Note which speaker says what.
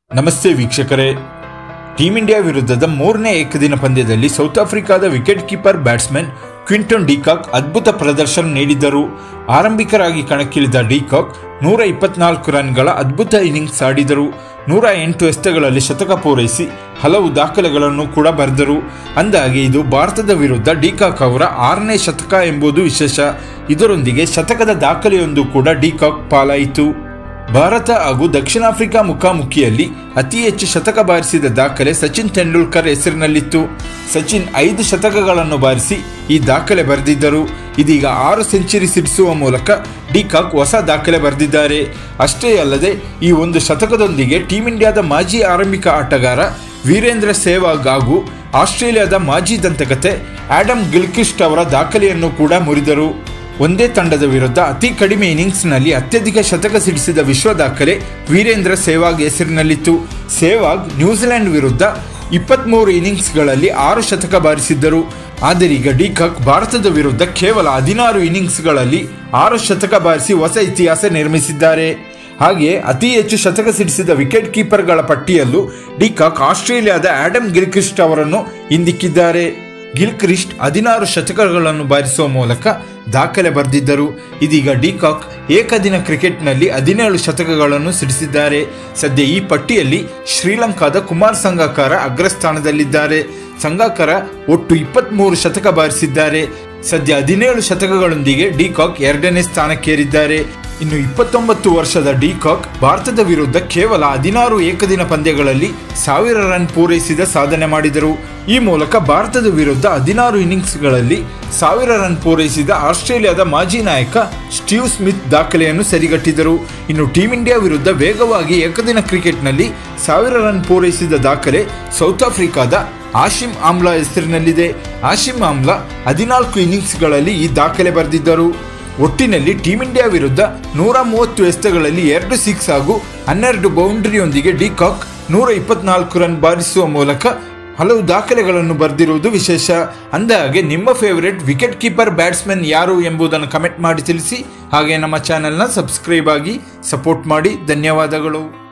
Speaker 1: ನಮಸ್ತೆ ವೀಕ್ಷಕರೇ team India ವಿರುದ್ಧದ ಮೂರನೇ ಏಕದಿನ ಪಂದ್ಯದಲ್ಲಿ ಸೌತ್ ಆಫ್ರಿಕಾದ wicket keeper batsman Quinton de Kock ಅದ್ಭುತ ಪ್ರದರ್ಶನ ನೀಡಿದ್ದರು ಆರಂಭಿಕರಾಗಿ ಕಣಕ್ಕಿಳಿದ ಡಿಕಾಕ್ ನೂರ ಇಪ್ಪತ್ನಾಲ್ಕು ರನ್ಗಳ ಅದ್ಭುತ ಇನ್ನಿಂಗ್ಸ್ ಆಡಿದರು ನೂರ ಎಂಟು ಎಸೆತಗಳಲ್ಲಿ ಶತಕ ಪೂರೈಸಿ ಹಲವು ದಾಖಲೆಗಳನ್ನು ಕೂಡ ಬರೆದರು ಅಂದಾಗೆ ಇದು ಭಾರತದ ವಿರುದ್ಧ ಡಿಕಾಕ್ ಅವರ ಆರನೇ ಶತಕ ಎಂಬುದು ವಿಶೇಷ ಇದರೊಂದಿಗೆ ಶತಕದ ದಾಖಲೆಯೊಂದು ಕೂಡ ಡಿಕಾಕ್ ಪಾಲಾಯಿತು ಭಾರತ ಹಾಗೂ ದಕ್ಷಿಣ ಆಫ್ರಿಕಾ ಮುಖಾಮುಖಿಯಲ್ಲಿ ಅತಿ ಹೆಚ್ಚು ಶತಕ ಬಾರಿಸಿದ ದಾಖಲೆ ಸಚಿನ್ ತೆಂಡೂಲ್ಕರ್ ಹೆಸರಿನಲ್ಲಿತ್ತು ಸಚಿನ್ ಐದು ಶತಕಗಳನ್ನು ಬಾರಿಸಿ ಈ ದಾಖಲೆ ಬರೆದಿದ್ದರು ಇದೀಗ ಆರು ಸೆಂಚುರಿ ಸಿಡಿಸುವ ಮೂಲಕ ಡಿಕಾಕ್ ಹೊಸ ದಾಖಲೆ ಬರೆದಿದ್ದಾರೆ ಅಷ್ಟೇ ಅಲ್ಲದೆ ಈ ಒಂದು ಶತಕದೊಂದಿಗೆ ಟೀಂ ಇಂಡಿಯಾದ ಮಾಜಿ ಆರಂಭಿಕ ಆಟಗಾರ ವೀರೇಂದ್ರ ಸೆಹ್ವಾಗ್ ಹಾಗೂ ಆಸ್ಟ್ರೇಲಿಯಾದ ಮಾಜಿ ದಂತಕತೆ ಆಡಮ್ ಗಿಲ್ಕ್ರಿಸ್ಟ್ ಅವರ ದಾಖಲೆಯನ್ನು ಕೂಡ ಮುರಿದರು ಒಂದೇ ತಂಡದ ವಿರುದ್ಧ ಅತಿ ಕಡಿಮೆ ಇನ್ನಿಂಗ್ಸ್ನಲ್ಲಿ ಅತ್ಯಧಿಕ ಶತಕ ಸಿಡಿಸಿದ ವಿಶ್ವ ದಾಖಲೆ ವೀರೇಂದ್ರ ಸೆಹ್ವಾಗ್ ಹೆಸರಿನಲ್ಲಿತ್ತು ಸೆಹ್ವಾಗ್ ನ್ಯೂಜಿಲೆಂಡ್ ವಿರುದ್ಧ ಇಪ್ಪತ್ಮೂರು ಇನ್ನಿಂಗ್ಸ್ಗಳಲ್ಲಿ ಆರು ಶತಕ ಬಾರಿಸಿದ್ದರು ಆದರೀಗ ಡಿಕಾಕ್ ಭಾರತದ ವಿರುದ್ಧ ಕೇವಲ ಹದಿನಾರು ಇನ್ನಿಂಗ್ಸ್ಗಳಲ್ಲಿ ಆರು ಶತಕ ಬಾರಿಸಿ ಹೊಸ ಇತಿಹಾಸ ನಿರ್ಮಿಸಿದ್ದಾರೆ ಹಾಗೆ ಅತಿ ಹೆಚ್ಚು ಶತಕ ಸಿಡಿಸಿದ ವಿಕೆಟ್ ಕೀಪರ್ಗಳ ಪಟ್ಟಿಯಲ್ಲೂ ಡಿಕಾಕ್ ಆಸ್ಟ್ರೇಲಿಯಾದ ಆಡಮ್ ಗಿಲ್ಕ್ರಿಸ್ಟ್ ಅವರನ್ನು ಹಿಂದಿಕ್ಕಿದ್ದಾರೆ ಗಿಲ್ಕ್ರಿಸ್ಟ್ ಹದಿನಾರು ಶತಕಗಳನ್ನು ಬಾರಿಸುವ ಮೂಲಕ ದಾಖಲೆ ಬರೆದಿದ್ದರು ಇದೀಗ ಡಿಕಾಕ್ ಏಕದಿನ ಕ್ರಿಕೆಟ್ನಲ್ಲಿ ಹದಿನೇಳು ಶತಕಗಳನ್ನು ಸಿಡಿಸಿದ್ದಾರೆ ಸದ್ಯ ಈ ಪಟ್ಟಿಯಲ್ಲಿ ಶ್ರೀಲಂಕಾದ ಕುಮಾರ್ ಸಂಗಾಕಾರ ಅಗ್ರಸ್ಥಾನದಲ್ಲಿದ್ದಾರೆ ಸಂಗಾಕರ ಒಟ್ಟು ಇಪ್ಪತ್ತ್ಮೂರು ಶತಕ ಬಾರಿಸಿದ್ದಾರೆ ಸದ್ಯ ಹದಿನೇಳು ಶತಕಗಳೊಂದಿಗೆ ಡಿಕಾಕ್ ಎರಡನೇ ಸ್ಥಾನಕ್ಕೇರಿದ್ದಾರೆ ಇನ್ನು ಇಪ್ಪತ್ತೊಂಬತ್ತು ವರ್ಷದ ಡಿಕಾಕ್ ಭಾರತದ ವಿರುದ್ಧ ಕೇವಲ ಹದಿನಾರು ಏಕದಿನ ಪಂದ್ಯಗಳಲ್ಲಿ ಸಾವಿರ ರನ್ ಪೂರೈಸಿದ ಸಾಧನೆ ಮಾಡಿದರು ಈ ಮೂಲಕ ಭಾರತದ ವಿರುದ್ಧ ಹದಿನಾರು ಇನ್ನಿಂಗ್ಸ್ಗಳಲ್ಲಿ ಸಾವಿರ ರನ್ ಪೂರೈಸಿದ ಆಸ್ಟ್ರೇಲಿಯಾದ ಮಾಜಿ ನಾಯಕ ಸ್ಟೀವ್ ಸ್ಮಿತ್ ದಾಖಲೆಯನ್ನು ಸರಿಗಟ್ಟಿದರು ಇನ್ನು ಟೀಂ ಇಂಡಿಯಾ ವಿರುದ್ಧ ವೇಗವಾಗಿ ಏಕದಿನ ಕ್ರಿಕೆಟ್ನಲ್ಲಿ ಸಾವಿರ ರನ್ ಪೂರೈಸಿದ ದಾಖಲೆ ಸೌತ್ ಆಫ್ರಿಕಾದ ಆಶಿಮ್ ಆಮ್ಲಾ ಹೆಸರಿನಲ್ಲಿದೆ ಆಶಿಮ್ ಆಮ್ಲಾ ಹದಿನಾಲ್ಕು ಇನ್ನಿಂಗ್ಸ್ಗಳಲ್ಲಿ ಈ ದಾಖಲೆ ಬರೆದಿದ್ದರು ಒಟ್ಟಿನಲ್ಲಿ ಟೀಂ ಇಂಡಿಯಾ ವಿರುದ್ಧ ನೂರ ಮೂವತ್ತು ಎಸೆತಗಳಲ್ಲಿ ಎರಡು ಸಿಕ್ಸ್ ಹಾಗೂ ಹನ್ನೆರಡು ಬೌಂಡ್ರಿಯೊಂದಿಗೆ ಡಿಕಾಕ್ ನೂರ ಇಪ್ಪತ್ನಾಲ್ಕು ರನ್ ಬಾರಿಸುವ ಮೂಲಕ ಹಲವು ದಾಖಲೆಗಳನ್ನು ಬರೆದಿರುವುದು ವಿಶೇಷ ಅಂದಹಾಗೆ ನಿಮ್ಮ ಫೇವರೆಟ್ ವಿಕೆಟ್ ಕೀಪರ್ ಬ್ಯಾಟ್ಸ್ಮನ್ ಯಾರು ಎಂಬುದನ್ನು ಕಮೆಂಟ್ ಮಾಡಿ ತಿಳಿಸಿ ಹಾಗೆ ನಮ್ಮ ಚಾನೆಲ್ನ ಸಬ್ಸ್ಕ್ರೈಬ್ ಆಗಿ ಸಪೋರ್ಟ್ ಮಾಡಿ ಧನ್ಯವಾದಗಳು